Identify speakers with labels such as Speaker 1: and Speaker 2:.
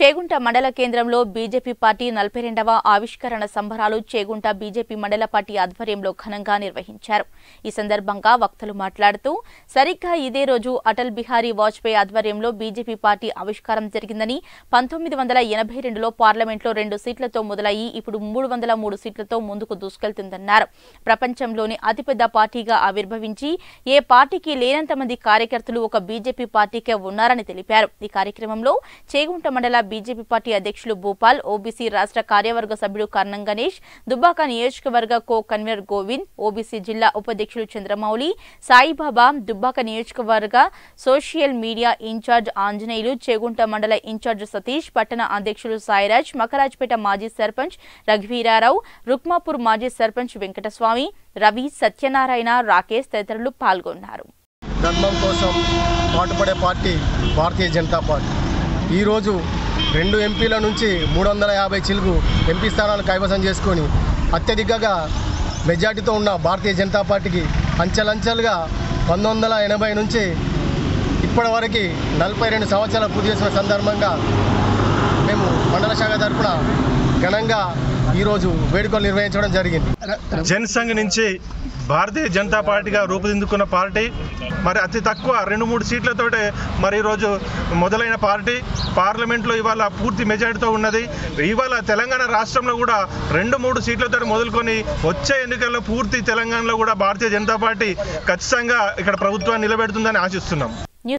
Speaker 1: చేగుంట మండల కేంద్రంలో BJP party నలభై రెండవ ఆవిష్కరణ సంబరాలు చేగుంట బీజేపీ మండల పార్టీ ఆధ్వర్యంలో ఘనంగా నిర్వహించారు ఈ సందర్భంగా వక్తలు మాట్లాడుతూ సరిగ్గా ఇదే రోజు అటల్ బిహారీ వాజ్పేయి ఆధ్వర్యంలో బీజేపీ పార్టీ ఆవిష్కారం జరిగిందని పంతొమ్మిది వందల ఎనభై రెండులో పార్లమెంట్లో రెండు సీట్లతో మొదలయ్యి ఇప్పుడు మూడు వందల మూడు సీట్లతో ముందుకు దూసుకెళ్తుందన్నారు ప్రపంచంలోని అతిపెద్ద పార్టీగా ఆవిర్భవించి ఏ పార్టీకి లేనంత మంది కార్యకర్తలు ఒక బీజేపీ పార్టీకే ఉన్నారని తెలిపారు ఈ కార్యక్రమంలో చేగుంట మండల బీజేపీ పార్టీ అధ్యక్షులు భూపాల్ ఓబీసీ రాష్ట్ర కార్యవర్గ సభ్యుడు కర్ణం గణేష్ దుబ్బాక నియోజకవర్గ కో కన్వీనర్ గోవింద్ ఓబీసీ జిల్లా ఉపాధ్యక్షులు చంద్రమౌళి సాయిబాబా దుబ్బాక నియోజకవర్గ social media incharge Anjaneyulu Chegunta మండల ఇన్ఛార్జ్ సతీష్ పట్టణ అధ్యక్షులు సాయిరాజ్ మకరాజ్పేట మాజీ సర్పంచ్ రఘువీరారావు రుక్మాపూర్ మాజీ సర్పంచ్ వెంకటస్వామి రవి సత్యనారాయణ రాకేష్ తదితరులు పాల్గొన్నారు
Speaker 2: ధర్మం కోసం పాటుపడే పార్టీ భారతీయ జనతా పార్టీ ఈరోజు రెండు ఎంపీల నుంచి మూడు వందల యాభై చిలుగు ఎంపీ స్థానాలు కైవసం చేసుకొని అత్యధికంగా మెజార్టీతో ఉన్న భారతీయ జనతా పార్టీకి అంచెలంచెలుగా పంతొమ్మిది వందల ఎనభై నుంచి ఇప్పటివరకు నలభై రెండు సంవత్సరాలు పూర్తి చేసిన సందర్భంగా మేము మండల శాఖ తరఫున ఘనంగా ఈరోజు వేడుకలు నిర్వహించడం జరిగింది
Speaker 3: జనసంఘ్ నుంచి భారతీయ జనతా పార్టీగా రూపుదిద్దుకున్న పార్టీ మరి అతి తక్కువ రెండు మూడు సీట్లతోటే మరి ఈరోజు మొదలైన పార్టీ పార్లమెంట్లో ఇవాళ పూర్తి మెజారిటీతో ఉన్నది ఇవాళ తెలంగాణ రాష్ట్రంలో కూడా రెండు మూడు సీట్లతో మొదలుకొని వచ్చే ఎన్నికల్లో పూర్తి తెలంగాణలో కూడా భారతీయ జనతా పార్టీ ఖచ్చితంగా ఇక్కడ ప్రభుత్వాన్ని నిలబెడుతుందని ఆశిస్తున్నాం